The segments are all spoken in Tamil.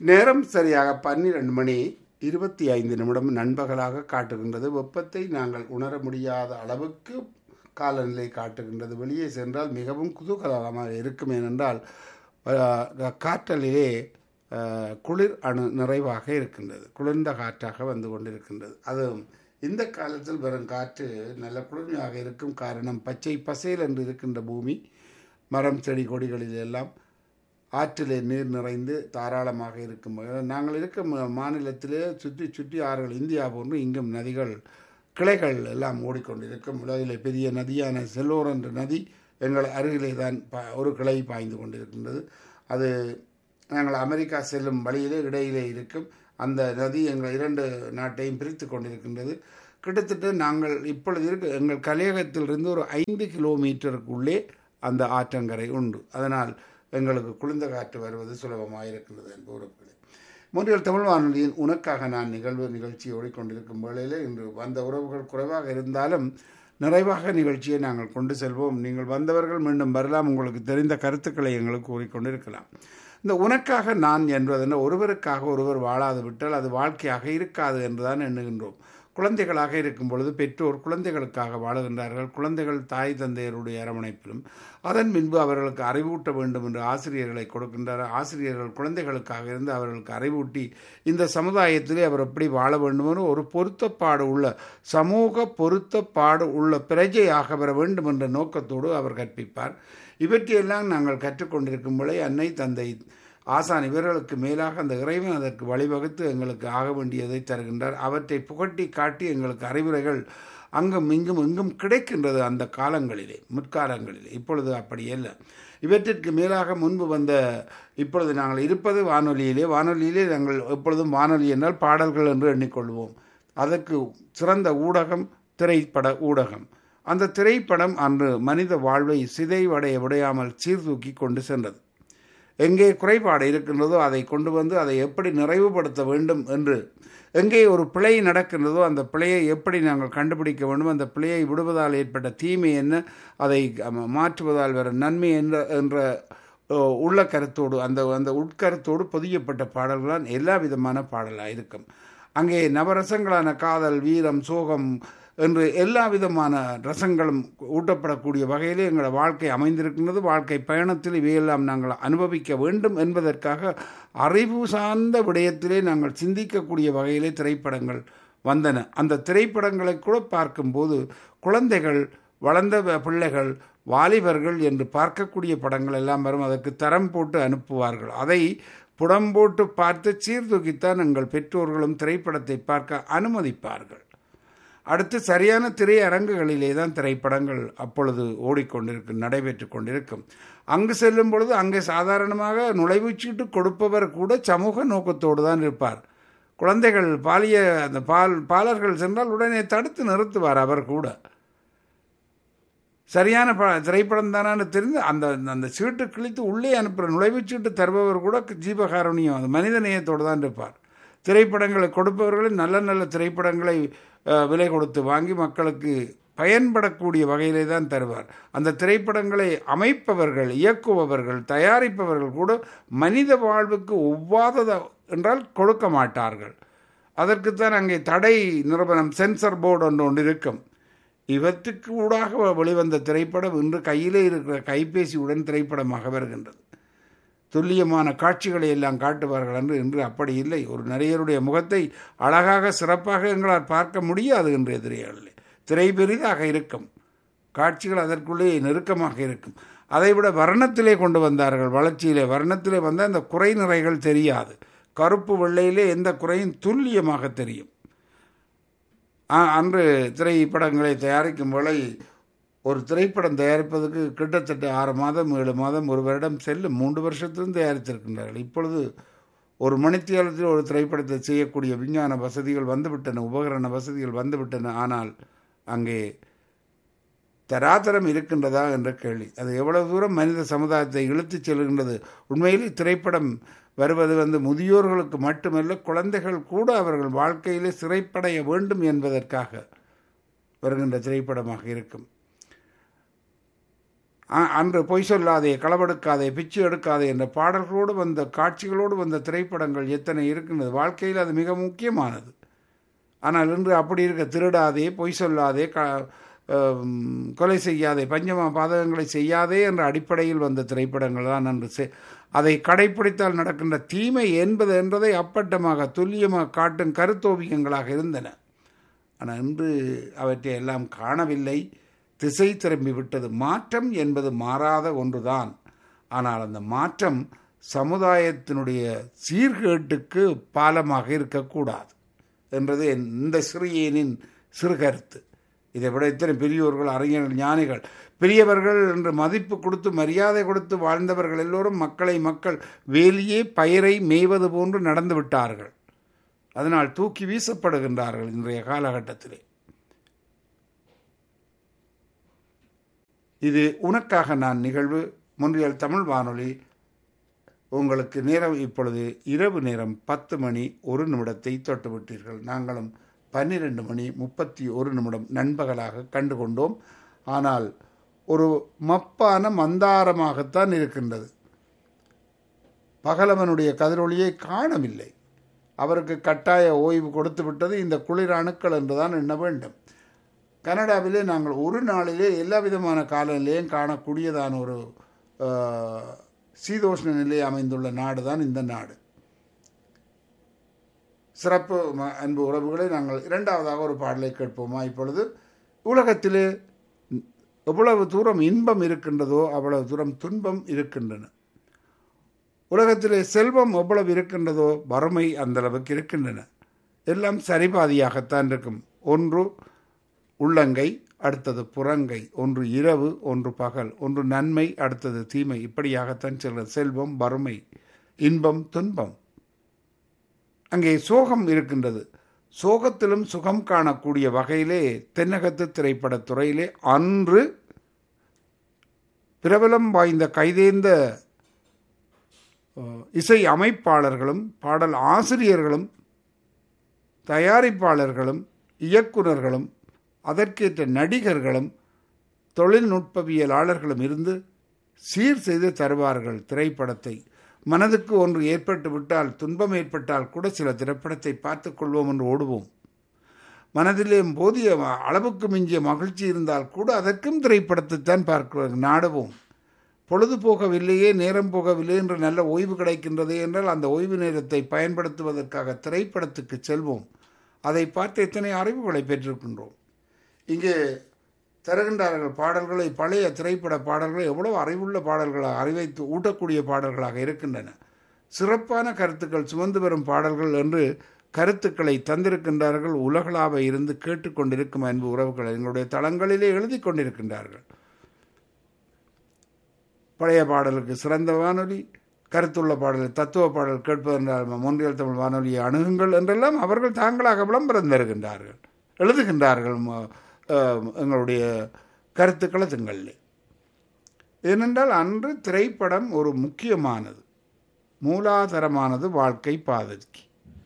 நேரம் சரியாக பன்னிரண்டு மணி இருபத்தி ஐந்து நிமிடம் நண்பகலாக காட்டுகின்றது வெப்பத்தை நாங்கள் உணர முடியாத அளவுக்கு காலநிலை காட்டுகின்றது வெளியே சென்றால் மிகவும் குதூகலமாக இருக்கும் ஏனென்றால் அஹ், காற்றலிலே அஹ், குளிர் அணு நிறைவாக இருக்கின்றது குளிர்ந்த காற்றாக வந்து கொண்டிருக்கின்றது அது இந்த காலத்தில் வரும் காற்று நல்ல குளிர்மையாக இருக்கும் காரணம் பச்சை பசேல் என்று இருக்கின்ற பூமி மரம் செடி கொடிகளில் எல்லாம் ஆற்றிலே நீர் நிறைந்து தாராளமாக இருக்கும் நாங்கள் இருக்கும் மாநிலத்திலே சுற்றி சுற்றி ஆறுகள் இந்தியா போன்று இங்கும் நதிகள் கிளைகள் எல்லாம் ஓடிக்கொண்டிருக்கும் உலகிலே பெரிய நதியான செல்லோர் என்ற நதி எங்கள் அருகிலே தான் பா ஒரு கிளை பாய்ந்து கொண்டிருக்கின்றது அது நாங்கள் அமெரிக்கா செல்லும் வழியிலே இடையிலே இருக்கும் அந்த நதி எங்கள் இரண்டு நாட்டையும் பிரித்து கொண்டிருக்கின்றது கிட்டத்தட்ட நாங்கள் இப்பொழுது இருக்க எங்கள் கலையகத்திலிருந்து ஒரு ஐந்து கிலோமீட்டருக்குள்ளே அந்த ஆற்றங்கரை உண்டு அதனால் எங்களுக்கு குளிர்ந்த காற்று வருவது சுலபமாக இருக்கின்றது என்பவர்களே மூன்றில் தமிழ் வானொலியின் உனக்காக நான் நிகழ்வு நிகழ்ச்சி ஓடிக்கொண்டிருக்கும் வேளையில் இன்று வந்த உறவுகள் குறைவாக இருந்தாலும் நிறைவாக நிகழ்ச்சியை நாங்கள் கொண்டு செல்வோம் நீங்கள் வந்தவர்கள் மீண்டும் வரலாம் உங்களுக்கு தெரிந்த கருத்துக்களை எங்களுக்கு கூறிக்கொண்டிருக்கலாம் இந்த உனக்காக நான் என்பதென்ன ஒருவருக்காக ஒருவர் வாழாது விட்டால் அது வாழ்க்கையாக இருக்காது என்றுதான் எண்ணுகின்றோம் குழந்தைகளாக இருக்கும் பொழுது பெற்றோர் குழந்தைகளுக்காக வாழுகின்றார்கள் குழந்தைகள் தாய் தந்தையருடைய அரவணைப்பிலும் அதன் பின்பு அவர்களுக்கு அறிவூட்ட வேண்டும் என்று ஆசிரியர்களை கொடுக்கின்றார் ஆசிரியர்கள் குழந்தைகளுக்காக இருந்து அவர்களுக்கு அறிவூட்டி இந்த சமுதாயத்திலே அவர் எப்படி வாழ வேண்டும் என்று ஒரு பொருத்தப்பாடு உள்ள சமூக பொருத்தப்பாடு உள்ள பிரஜையாக வர வேண்டும் என்ற நோக்கத்தோடு அவர் கற்பிப்பார் இவற்றையெல்லாம் நாங்கள் கற்றுக்கொண்டிருக்கும் பொழுது அன்னை தந்தை ஆசான் இவர்களுக்கு மேலாக அந்த இறைவன் அதற்கு வழிவகுத்து எங்களுக்கு ஆக வேண்டியதை தருகின்றார் அவற்றை புகட்டி காட்டி எங்களுக்கு அறிவுரைகள் அங்கும் இங்கும் எங்கும் கிடைக்கின்றது அந்த காலங்களிலே முற்காலங்களிலே இப்பொழுது அப்படி அல்ல இவற்றிற்கு மேலாக முன்பு வந்த இப்பொழுது நாங்கள் இருப்பது வானொலியிலே வானொலியிலே நாங்கள் எப்பொழுதும் வானொலி என்றால் பாடல்கள் என்று எண்ணிக்கொள்வோம் அதற்கு சிறந்த ஊடகம் திரைப்பட ஊடகம் அந்த திரைப்படம் அன்று மனித வாழ்வை சிதைவடைய விடையாமல் சீர்தூக்கி கொண்டு சென்றது எங்கே குறைபாடு இருக்கின்றதோ அதை கொண்டு வந்து அதை எப்படி நிறைவுபடுத்த வேண்டும் என்று எங்கே ஒரு பிழை நடக்கின்றதோ அந்த பிழையை எப்படி நாங்கள் கண்டுபிடிக்க வேண்டும் அந்த பிழையை விடுவதால் ஏற்பட்ட தீமை என்ன அதை அம, மாற்றுவதால் வர நன்மை என்ற என்ற ஓ, உள்ள கருத்தோடு அந்த அந்த உட்கருத்தோடு பொதியப்பட்ட பாடல்களால் எல்லா விதமான பாடலாக இருக்கும் அங்கே நவரசங்களான காதல் வீரம் சோகம் என்று எல்லா விதமான ரசங்களும் ஊட்டப்படக்கூடிய வகையிலே எங்களோட வாழ்க்கை அமைந்திருக்கின்றது வாழ்க்கை பயணத்தில் இவையெல்லாம் நாங்கள் அனுபவிக்க வேண்டும் என்பதற்காக அறிவு சார்ந்த விடயத்திலே நாங்கள் சிந்திக்கக்கூடிய வகையிலே திரைப்படங்கள் வந்தன அந்த திரைப்படங்களை கூட பார்க்கும்போது குழந்தைகள் வளர்ந்த வ- பிள்ளைகள் வாலிபர்கள் என்று பார்க்கக்கூடிய படங்கள் எல்லாம் வரும் அதற்கு தரம் போட்டு அனுப்புவார்கள் அதை புடம் போட்டு பார்த்து சீர்தூக்கித்தான் எங்கள் பெற்றோர்களும் திரைப்படத்தை பார்க்க அனுமதிப்பார்கள் அடுத்து சரியான திரையரங்குகளிலே தான் திரைப்படங்கள் அப்பொழுது ஓடிக்கொண்டிருக்கும் நடைபெற்று கொண்டிருக்கும் அங்கு செல்லும் பொழுது அங்கே சாதாரணமாக நுழைவுச்சீட்டு கொடுப்பவர் கூட சமூக நோக்கத்தோடு தான் இருப்பார் குழந்தைகள் பாலிய அந்த பால் பாலர்கள் சென்றால் உடனே தடுத்து நிறுத்துவார் அவர் கூட சரியான ப திரைப்படம் தானான்னு தெரிந்து அந்த அந்த சீட்டு கிழித்து உள்ளே அனுப்புகிற நுழைவுச்சீட்டு தருபவர் கூட ஜீவகாருண்யம் அந்த மனித நேயத்தோடு தான் இருப்பார் திரைப்படங்களை கொடுப்பவர்கள் நல்ல நல்ல திரைப்படங்களை அஹ், விலை கொடுத்து வாங்கி மக்களுக்கு பயன்படக்கூடிய வகையிலே தான் தருவார் அந்த திரைப்படங்களை அமைப்பவர்கள் இயக்குபவர்கள் தயாரிப்பவர்கள் கூட மனித வாழ்வுக்கு ஒவ்வாதத என்றால் கொடுக்க மாட்டார்கள் அதற்குத்தான் அங்கே தடை நிறுவனம் சென்சர் போர்டு ஒன்று ஒன்று இருக்கும் இவற்றுக்கு ஊடாக வெளிவந்த திரைப்படம் இன்று கையிலே இருக்கிற கைபேசியுடன் திரைப்படமாக வருகின்றது துல்லியமான காட்சிகளை எல்லாம் காட்டுவார்கள் என்று இன்று அப்படி இல்லை ஒரு நடிகருடைய முகத்தை அழகாக சிறப்பாக எங்களால் பார்க்க முடியாது என்று எதிரிகளில் திரை பெரிதாக இருக்கும் காட்சிகள் அதற்குள்ளே நெருக்கமாக இருக்கும் அதைவிட வர்ணத்திலே கொண்டு வந்தார்கள் வளர்ச்சியிலே வர்ணத்திலே வந்தால் அந்த குறை நிறைகள் தெரியாது கருப்பு வெள்ளையிலே எந்த குறையும் துல்லியமாக தெரியும் ஆ- அன்று திரைப்படங்களை தயாரிக்கும் வேளை ஒரு திரைப்படம் தயாரிப்பதற்கு கிட்டத்தட்ட ஆறு மாதம் ஏழு மாதம் ஒரு வருடம் செல்லும் மூன்று வருஷத்திலும் தயாரித்திருக்கின்றார்கள் இப்பொழுது ஒரு மணித்தியாலத்தில் ஒரு திரைப்படத்தை செய்யக்கூடிய விஞ்ஞான வசதிகள் வந்துவிட்டன உபகரண வசதிகள் வந்துவிட்டன ஆனால் அங்கே தராதரம் இருக்கின்றதா என்ற கேள்வி அது எவ்வளவு தூரம் மனித சமுதாயத்தை இழுத்துச் செல்கின்றது உண்மையில் திரைப்படம் வருவது வந்து முதியோர்களுக்கு மட்டுமல்ல குழந்தைகள் கூட அவர்கள் வாழ்க்கையிலே சிறைப்படைய வேண்டும் என்பதற்காக வருகின்ற திரைப்படமாக இருக்கும் அ- அன்று பொய் சொல்லாதே களவெடுக்காதே பிச்சு எடுக்காதே என்ற பாடல்களோடு வந்த காட்சிகளோடு வந்த திரைப்படங்கள் எத்தனை இருக்கின்றது வாழ்க்கையில் அது மிக முக்கியமானது ஆனால் இன்று அப்படி இருக்க திருடாதே பொய் சொல்லாதே க ஆம், கொலை செய்யாதே பஞ்சம பாதகங்களை செய்யாதே என்ற அடிப்படையில் வந்த திரைப்படங்கள் தான் அன்று செ- அதை கடைப்பிடித்தால் நடக்கின்ற தீமை என்பது என்றதை அப்பட்டமாக துல்லியமாக காட்டும் கருத்தோவியங்களாக இருந்தன ஆனால் இன்று அவற்றை எல்லாம் காணவில்லை திசை திரும்பி விட்டது மாற்றம் என்பது மாறாத ஒன்றுதான் ஆனால் அந்த மாற்றம் சமுதாயத்தினுடைய சீர்கேட்டுக்கு பாலமாக இருக்கக்கூடாது என்றது என் இந்த சிறியனின் சிறு கருத்து இதை விட இத்தனை பெரியோர்கள் அறிஞர்கள் ஞானிகள் பெரியவர்கள் என்று மதிப்பு கொடுத்து மரியாதை கொடுத்து வாழ்ந்தவர்கள் எல்லோரும் மக்களை மக்கள் வேலியே பயிரை மேய்வது போன்று நடந்து விட்டார்கள் அதனால் தூக்கி வீசப்படுகின்றார்கள் இன்றைய காலகட்டத்திலே இது உனக்காக நான் நிகழ்வு முன்றியல் தமிழ் வானொலி உங்களுக்கு நேரம் இப்பொழுது இரவு நேரம் பத்து மணி ஒரு நிமிடத்தை தொட்டுவிட்டீர்கள் நாங்களும் பன்னிரண்டு மணி முப்பத்தி ஒரு நிமிடம் நண்பகலாக கண்டு கொண்டோம் ஆனால் ஒரு மப்பான மந்தாரமாகத்தான் இருக்கின்றது பகலவனுடைய கதிரொளியை காணவில்லை அவருக்கு கட்டாய ஓய்வு கொடுத்து விட்டது இந்த குளிர் அணுக்கள் என்றுதான் எண்ண வேண்டும் கனடாவிலே நாங்கள் ஒரு நாளிலே எல்லா விதமான காலநிலையும் காணக்கூடியதான ஒரு ஆஹ், சீதோஷ்ண நிலை அமைந்துள்ள நாடு தான் இந்த நாடு சிறப்பு ம- அன்பு உறவுகளை நாங்கள் இரண்டாவதாக ஒரு பாடலை கேட்போமா இப்பொழுது உலகத்திலே எவ்வளவு தூரம் இன்பம் இருக்கின்றதோ அவ்வளவு தூரம் துன்பம் இருக்கின்றன உலகத்திலே செல்வம் எவ்வளவு இருக்கின்றதோ வறுமை அந்த அளவுக்கு இருக்கின்றன எல்லாம் சரிபாதியாகத்தான் இருக்கும் ஒன்று உள்ளங்கை அடுத்தது புறங்கை ஒன்று இரவு ஒன்று பகல் ஒன்று நன்மை அடுத்தது தீமை இப்படியாகத்தான் செல்வது செல்வம் வறுமை இன்பம் துன்பம் அங்கே சோகம் இருக்கின்றது சோகத்திலும் சுகம் காணக்கூடிய வகையிலே தென்னகத்து திரைப்படத் துறையிலே அன்று பிரபலம் வாய்ந்த கைதேர்ந்த அஹ், இசை அமைப்பாளர்களும் பாடல் ஆசிரியர்களும் தயாரிப்பாளர்களும் இயக்குனர்களும் அதற்கேற்ற நடிகர்களும் தொழில்நுட்பவியலாளர்களும் இருந்து சீர் செய்து தருவார்கள் திரைப்படத்தை மனதுக்கு ஒன்று ஏற்பட்டு விட்டால் துன்பம் ஏற்பட்டால் கூட சில திரைப்படத்தை பார்த்துக் கொள்வோம் என்று ஓடுவோம் மனதிலே போதிய அளவுக்கு மிஞ்சிய மகிழ்ச்சி இருந்தால் கூட அதற்கும் திரைப்படத்தைத்தான் பார்க்கிறோம் நாடுவோம் பொழுது போகவில்லையே நேரம் போகவில்லை என்று நல்ல ஓய்வு கிடைக்கின்றதே என்றால் அந்த ஓய்வு நேரத்தை பயன்படுத்துவதற்காக திரைப்படத்துக்கு செல்வோம் அதை பார்த்து எத்தனை அறிவுகளை பெற்றிருக்கின்றோம் இங்கே தருகின்றார்கள் பாடல்களை பழைய திரைப்பட பாடல்கள் எவ்வளவு அறிவுள்ள பாடல்களாக அறிவை து- ஊட்டக்கூடிய பாடல்களாக இருக்கின்றன சிறப்பான கருத்துக்கள் சுமந்து வரும் பாடல்கள் என்று கருத்துக்களை தந்திருக்கின்றார்கள் உலகளாவ இருந்து கேட்டுக்கொண்டிருக்கும் அன்பு உறவுகள் எங்களுடைய தளங்களிலே எழுதி கொண்டிருக்கின்றார்கள் பழைய பாடலுக்கு சிறந்த வானொலி கருத்துள்ள பாடல் தத்துவ பாடல் கேட்பதென்றால் மொன்றியல் தமிழ் வானொலியை அணுகுங்கள் என்றெல்லாம் அவர்கள் தாங்களாக விளம்பரம் தருகின்றார்கள் எழுதுகின்றார்கள் ம- அஹ், எங்களுடைய கருத்துக்களை திங்களில் ஏனென்றால் அன்று திரைப்படம் ஒரு முக்கியமானது மூலாதாரமானது வாழ்க்கை பாதைக்கு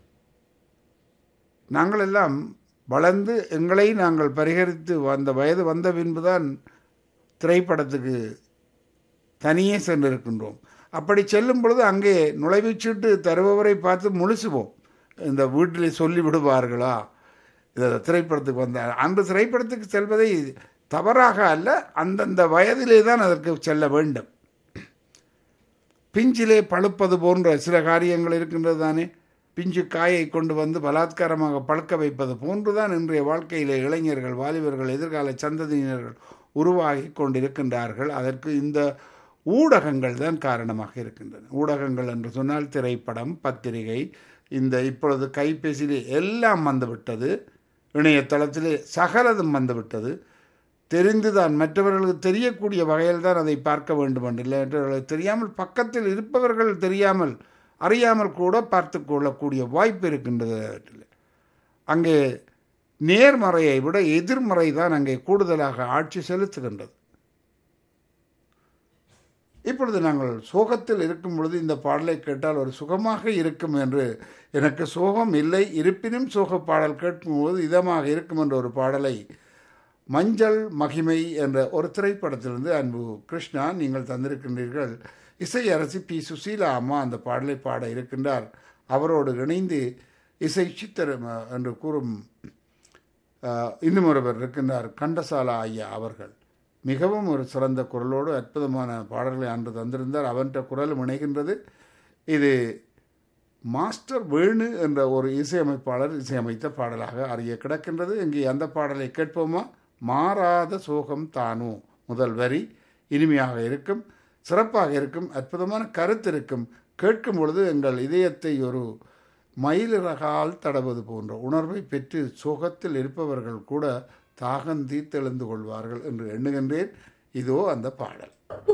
நாங்கள் எல்லாம் வளர்ந்து எங்களை நாங்கள் பரிகரித்து வந்த வயது வந்த பின்புதான் திரைப்படத்துக்கு தனியே சென்றிருக்கின்றோம் அப்படி செல்லும் பொழுது அங்கே நுழைவுச்சீட்டு தருபவரை பார்த்து முழுசுவோம் இந்த வீட்டில் சொல்லி விடுவார்களா இந்த திரைப்படத்துக்கு வந்த அந்த திரைப்படத்துக்கு செல்வதை தவறாக அல்ல அந்தந்த வயதிலே தான் அதற்கு செல்ல வேண்டும் பிஞ்சிலே பழுப்பது போன்ற சில காரியங்கள் இருக்கின்றது தானே பிஞ்சு காயை கொண்டு வந்து பலாத்காரமாக பழுக்க வைப்பது போன்றுதான் இன்றைய வாழ்க்கையிலே இளைஞர்கள் வாலிபர்கள் எதிர்கால சந்ததியினர்கள் உருவாகி கொண்டிருக்கின்றார்கள் அதற்கு இந்த ஊடகங்கள் தான் காரணமாக இருக்கின்றன ஊடகங்கள் என்று சொன்னால் திரைப்படம் பத்திரிகை இந்த இப்பொழுது கைபேசியிலே எல்லாம் வந்துவிட்டது இணையதளத்திலே சகலதும் வந்துவிட்டது தெரிந்துதான் மற்றவர்களுக்கு தெரியக்கூடிய வகையில் தான் அதை பார்க்க வேண்டும் என்று இல்லை மற்றவர்களுக்கு தெரியாமல் பக்கத்தில் இருப்பவர்கள் தெரியாமல் அறியாமல் கூட பார்த்து கொள்ளக்கூடிய வாய்ப்பு இருக்கின்றது அவற்றில் அங்கே நேர்மறையை விட எதிர்மறை தான் அங்கே கூடுதலாக ஆட்சி செலுத்துகின்றது இப்பொழுது நாங்கள் சோகத்தில் இருக்கும் பொழுது இந்த பாடலை கேட்டால் ஒரு சுகமாக இருக்கும் என்று எனக்கு சோகம் இல்லை இருப்பினும் சோக பாடல் கேட்கும்போது இதமாக இருக்கும் என்ற ஒரு பாடலை மஞ்சள் மகிமை என்ற ஒரு திரைப்படத்திலிருந்து அன்பு கிருஷ்ணா நீங்கள் தந்திருக்கின்றீர்கள் இசையரசி பி சுசீலா அம்மா அந்த பாடலை பாட இருக்கின்றார் அவரோடு இணைந்து இசை சித்தர் அஹ், என்று கூறும் அஹ், இன்னும் ஒருவர் இருக்கின்றார் கண்டசாலா ஐயா அவர்கள் மிகவும் ஒரு சிறந்த குரலோடு அற்புதமான பாடல்களை அன்று தந்திருந்தார் அவன்கிட்ட குரலும் இணைகின்றது இது மாஸ்டர் வேணு என்ற ஒரு இசையமைப்பாளர் இசையமைத்த பாடலாக அறிய கிடக்கின்றது இங்கே அந்த பாடலை கேட்போமா மாறாத சோகம் தானோ முதல் வரி இனிமையாக இருக்கும் சிறப்பாக இருக்கும் அற்புதமான கருத்து இருக்கும் கேட்கும் பொழுது எங்கள் இதயத்தை ஒரு மயிலிறகால் தடவது போன்ற உணர்வை பெற்று சோகத்தில் இருப்பவர்கள் கூட தாகம் தீர்த்தெழுந்து கொள்வார்கள் என்று எண்ணுகின்றேன் இதோ அந்த பாடல்